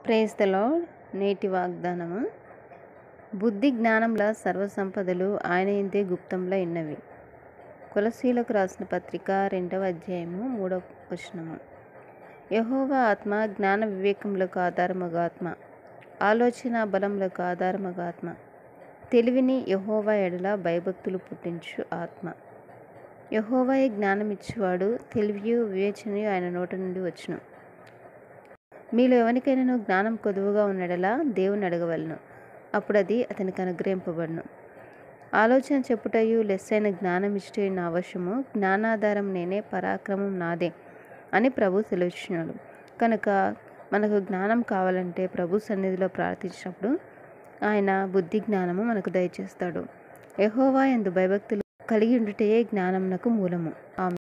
praise the lord నేటి వాగ్దానము బుద్ధి జ్ఞానంల సర్వసంపదలు ఆయన ఇంతే గుప్తంలో ఇన్నవి కొలసీలకు రాసిన పత్రిక రెండవ అధ్యాయము మూడవ వచనము యహోవా ఆత్మ జ్ఞాన వివేకములకు ఆధారముగా ఆత్మ ఆలోచన బలములకు ఆధారముగా ఆత్మ తెలివిని యహోవా ఎడల భయభక్తులు పుట్టించు ఆత్మ యహోవాయే జ్ఞానం ఇచ్చేవాడు తెలివియు వివేచనయు ఆయన నోట నుండి వచ్చును మీలో ఎవరికైనా జ్ఞానం కొదువుగా ఉన్నడలా దేవుని అడగవలను అప్పుడు అది అతనికి అనుగ్రహింపబడును ఆలోచన చెప్పుటయు లెస్సైన జ్ఞానం ఇష్టయు నా అవశ్యము జ్ఞానాధారం నేనే పరాక్రమం నాదే అని ప్రభు సెలవిచ్చినాడు కనుక మనకు జ్ఞానం కావాలంటే ప్రభు సన్నిధిలో ప్రార్థించినప్పుడు ఆయన బుద్ధి జ్ఞానము మనకు దయచేస్తాడు యహోవా ఎందు భయభక్తులు కలిగి ఉండుటయే జ్ఞానమునకు మూలము ఆమె